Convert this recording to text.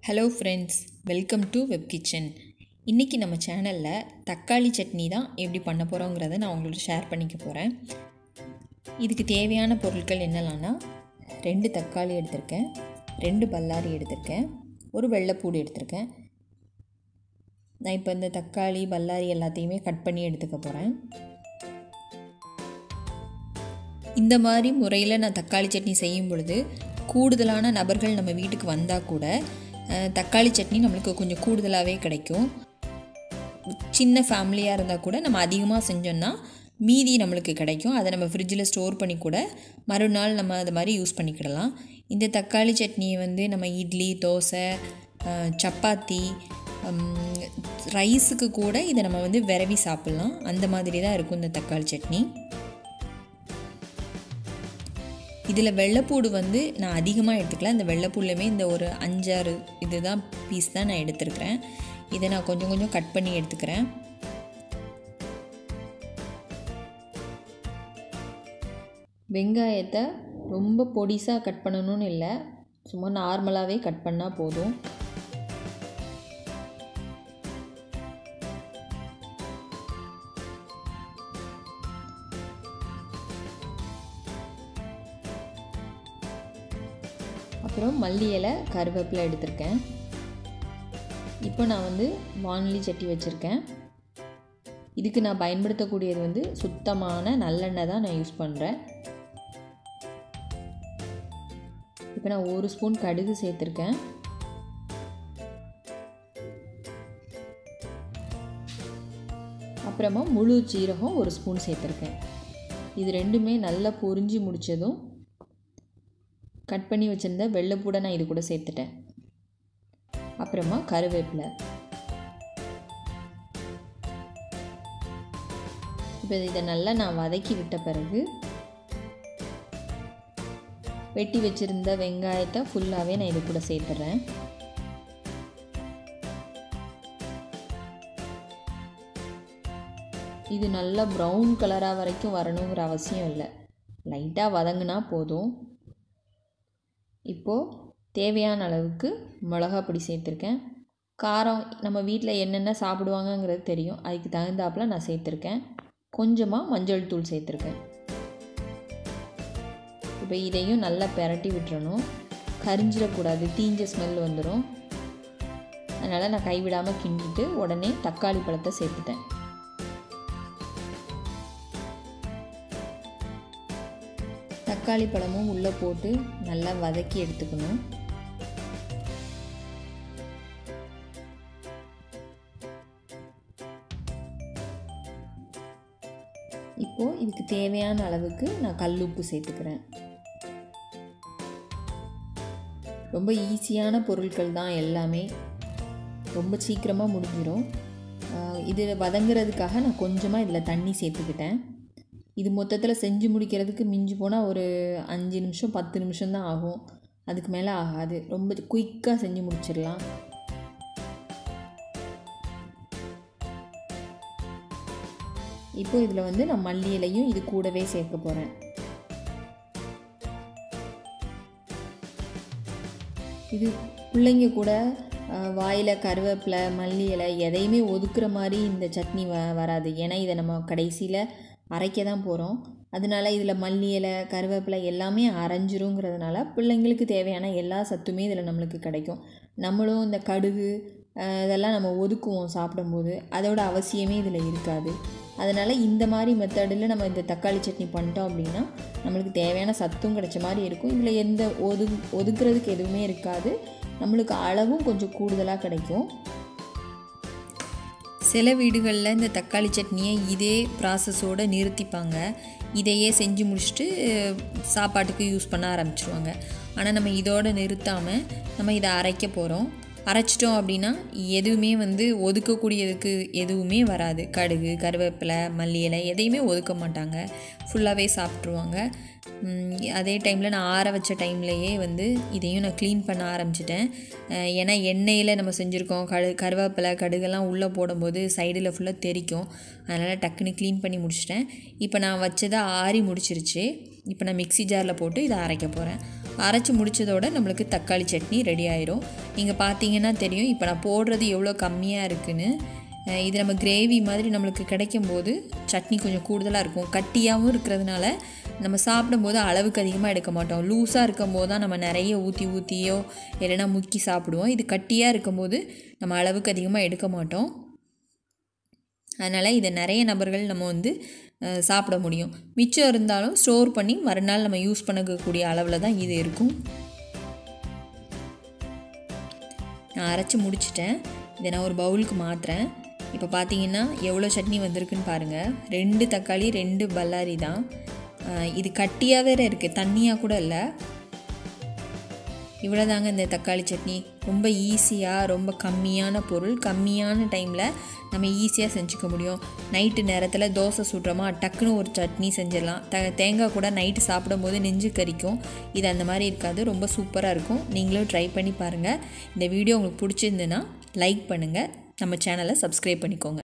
hello friends welcome to web kitchen இன்றைக்கி நம்ம சேனலில் தக்காளி சட்னி தான் எப்படி பண்ண போகிறோங்கிறத நான் உங்களோட ஷேர் பண்ணிக்க போகிறேன் இதுக்கு தேவையான பொருட்கள் என்னெல்லாம்னா ரெண்டு தக்காளி எடுத்திருக்கேன் ரெண்டு பல்லாரி எடுத்திருக்கேன் ஒரு வெள்ளைப்பூடு எடுத்திருக்கேன் நான் இப்போ இந்த தக்காளி பல்லாரி எல்லாத்தையுமே கட் பண்ணி எடுத்துக்க போகிறேன் இந்த மாதிரி முறையில் நான் தக்காளி சட்னி செய்யும் பொழுது கூடுதலான நபர்கள் நம்ம வீட்டுக்கு வந்தால் கூட அஹ், தக்காளி சட்னி நம்மளுக்கு கொஞ்சம் கூடுதலாகவே கிடைக்கும் சின்ன ஃபேமிலியாக இருந்தால் கூட நம்ம அதிகமாக செஞ்சோம்னா மீதி நம்மளுக்கு கிடைக்கும் அதை நம்ம ஃப்ரிட்ஜில் ஸ்டோர் பண்ணி கூட மறுநாள் நம்ம அது மாதிரி யூஸ் பண்ணிக்கிடலாம் இந்த தக்காளி சட்னியை வந்து நம்ம இட்லி தோசை அஹ், சப்பாத்தி ஹம், ரைஸுக்கு கூட இதை நம்ம வந்து விரவி சாப்பிட்லாம் அந்த மாதிரி தான் இருக்கும் இந்த தக்காளி சட்னி இதில் வெள்ளைப்பூடு வந்து நான் அதிகமாக எடுத்துக்கல இந்த வெள்ளைப்பூடுலையுமே இந்த ஒரு அஞ்சாறு இதுதான் பீஸ் தான் நான் எடுத்துருக்கிறேன் இதை நான் கொஞ்சம் கொஞ்சம் கட் பண்ணி எடுத்துக்கிறேன் வெங்காயத்தை ரொம்ப பொடிசாக கட் பண்ணணும்னு இல்லை சும்மா நார்மலாகவே கட் பண்ணால் போதும் அப்புறம் மல்லி இலை கருவேப்பிலை எடுத்திருக்கேன் இப்போ நான் வந்து வானொலி சட்டி வச்சுருக்கேன் இதுக்கு நான் பயன்படுத்தக்கூடியது வந்து சுத்தமான நல்லெண்ணெய் தான் நான் யூஸ் பண்ணுறேன் இப்போ நான் ஒரு ஸ்பூன் கடுகு சேர்த்துருக்கேன் அப்புறமா முழு சீரகம் ஒரு ஸ்பூன் சேர்த்துருக்கேன் இது ரெண்டுமே நல்லா பொரிஞ்சு முடித்ததும் கட் பண்ணி வச்சுருந்த வெள்ளைப்பூடை நான் இது கூட சேர்த்துட்டேன் அப்புறமா கருவேப்பிலை இப்போ இதை நல்லா நான் வதக்கி விட்ட பிறகு வெட்டி வச்சுருந்த வெங்காயத்தை ஃபுல்லாகவே நான் இது கூட சேர்த்துறேன் இது நல்லா ப்ரௌன் கலராக வரைக்கும் வரணுங்கிற அவசியம் இல்லை லைட்டாக வதங்கினா போதும் இப்போது தேவையான அளவுக்கு மிளகா பொடி சேர்த்துருக்கேன் காரம் நம்ம வீட்டில் என்னென்ன சாப்பிடுவாங்கங்கிறது தெரியும் அதுக்கு தகுந்தாப்பில் நான் சேர்த்துருக்கேன் கொஞ்சமாக மஞ்சள் தூள் சேர்த்துருக்கேன் இப்போ இதையும் நல்லா பெரட்டி விட்டுறணும் கரிஞ்சிடக்கூடாது தீஞ்ச ஸ்மெல் வந்துடும் அதனால் நான் கைவிடாமல் கிண்டிட்டு உடனே தக்காளி பழத்தை சேர்த்துட்டேன் தக்காளி பழமும் உள்ளே போட்டு நல்லா வதக்கி எடுத்துக்கணும் இப்போது இதுக்கு தேவையான அளவுக்கு நான் கல்லுப்பு சேர்த்துக்கிறேன் ரொம்ப ஈஸியான பொருட்கள் தான் எல்லாமே ரொம்ப சீக்கிரமாக முடிஞ்சிடும் ஆஹ் இது வதங்குறதுக்காக நான் கொஞ்சமாக இதில் தண்ணி சேர்த்துக்கிட்டேன் இது மொத்தத்தில் செஞ்சு முடிக்கிறதுக்கு மிஞ்சி போனால் ஒரு அஞ்சு நிமிஷம் பத்து நிமிஷம் தான் ஆகும் அதுக்கு மேலே ஆகாது ரொம்ப குயிக்காக செஞ்சு முடிச்சிடலாம் இப்போ இதில் வந்து நான் மல்லி இலையும் இது கூடவே சேர்க்க போகிறேன் இது பிள்ளைங்க கூட வாயில் கருவேப்பிலை மல்லி இலை எதையுமே ஒதுக்குற மாதிரி இந்த சட்னி வ வராது ஏன்னா இதை நம்ம கடைசியில் அரைக்க தான் போகிறோம் அதனால இதில் மல்லி இலை கருவேப்பிலை எல்லாமே அரைஞ்சிருங்கிறதுனால பிள்ளைங்களுக்கு தேவையான எல்லா சத்துமே இதில் நம்மளுக்கு கிடைக்கும் நம்மளும் இந்த கடுகு அஹ், இதெல்லாம் நம்ம ஒதுக்குவோம் சாப்பிடும்போது அதோட அவசியமே இதில் இருக்காது அதனால் இந்த மாதிரி மெத்தடில் நம்ம இந்த தக்காளி சட்னி பண்ணிட்டோம் அப்படின்னா நம்மளுக்கு தேவையான சத்தும் கிடைச்ச மாதிரி இருக்கும் இதில் எந்த ஒது ஒதுக்குறதுக்கு எதுவுமே இருக்காது நம்மளுக்கு அளவும் கொஞ்சம் கூடுதலாக கிடைக்கும் சில வீடுகளில் இந்த தக்காளி சட்னியை இதே ப்ராசஸோடு நிறுத்திப்பாங்க இதையே செஞ்சு முடிச்சுட்டு சாப்பாட்டுக்கு யூஸ் பண்ண ஆரம்பிச்சிருவாங்க ஆனால் நம்ம இதோடு நிறுத்தாமல் நம்ம இதை அரைக்க போகிறோம் அரைச்சிட்டோம் அப்படின்னா எதுவுமே வந்து ஒதுக்கக்கூடியதுக்கு எதுவுமே வராது கடுகு கருவேப்பிலை மல்லி இலை எதையுமே ஒதுக்க மாட்டாங்க ஃபுல்லாகவே சாப்பிட்ருவாங்க உம், அதே டைமில் நான் ஆற வச்ச டைம்லையே வந்து இதையும் நான் க்ளீன் பண்ண ஆரம்பிச்சிட்டேன் அஹ், ஏன்னா எண்ணெயில் நம்ம செஞ்சுருக்கோம் கடு கருவேப்பிலை கடுகெல்லாம் உள்ளே போடும்போது சைடில் ஃபுல்லாக தெறிக்கும் அதனால் டக்குன்னு க்ளீன் பண்ணி முடிச்சிட்டேன் இப்போ நான் வச்சதை ஆறி முடிச்சிருச்சு இப்போ நான் மிக்ஸி ஜாரில் போட்டு இதை அரைக்க போகிறேன் அரைச்சி முடித்ததோட நம்மளுக்கு தக்காளி சட்னி ரெடி ஆயிரும் நீங்கள் பார்த்தீங்கன்னா தெரியும் இப்போ நான் போடுறது எவ்வளோ கம்மியாக இருக்குன்னு அஹ் இது நம்ம கிரேவி மாதிரி நம்மளுக்கு கிடைக்கும் போது சட்னி கொஞ்சம் கூடுதலாக இருக்கும் கட்டியாகவும் இருக்கிறதுனால நம்ம சாப்பிடும்போது அளவுக்கு அதிகமாக எடுக்க மாட்டோம் லூஸாக இருக்கும் போது தான் நம்ம நிறைய ஊற்றி ஊற்றியோ இல்லைன்னா முக்கி சாப்பிடுவோம் இது கட்டியாக இருக்கும்போது நம்ம அளவுக்கு அதிகமாக எடுக்க மாட்டோம் அதனால் இதை நிறைய நபர்கள் நம்ம வந்து அஹ், சாப்பிட முடியும் மிச்சம் இருந்தாலும் ஸ்டோர் பண்ணி மறுநாள் நம்ம யூஸ் பண்ணக்கூடிய அளவில் தான் இது இருக்கும் நான் அரைச்சி முடிச்சிட்டேன் இதை நான் ஒரு பவுலுக்கு மாற்றுறேன் இப்போ பார்த்தீங்கன்னா எவ்வளோ சட்னி வந்திருக்குன்னு பாருங்கள் ரெண்டு தக்காளி ரெண்டு பல்லாரி தான் அஹ், இது கட்டியாக வேற இருக்குது தண்ணியாக கூட இல்லை இவ்வளோதாங்க இந்த தக்காளி சட்னி ரொம்ப ஈஸியாக ரொம்ப கம்மியான பொருள் கம்மியான டைமில் நம்ம ஈஸியாக செஞ்சுக்க முடியும் நைட்டு நேரத்தில் தோசை சுடுறோமா டக்குன்னு ஒரு சட்னி செஞ்சிடலாம் த தேங்காய் கூட நைட்டு சாப்பிடும்போது நெஞ்சு கறிக்கும் இது அந்த மாதிரி இருக்காது ரொம்ப சூப்பராக இருக்கும் நீங்களும் ட்ரை பண்ணி பாருங்கள் இந்த வீடியோ உங்களுக்கு பிடிச்சிருந்துன்னா லைக் பண்ணுங்கள் நம்ம சேனலை சப்ஸ்கிரைப் பண்ணிக்கோங்க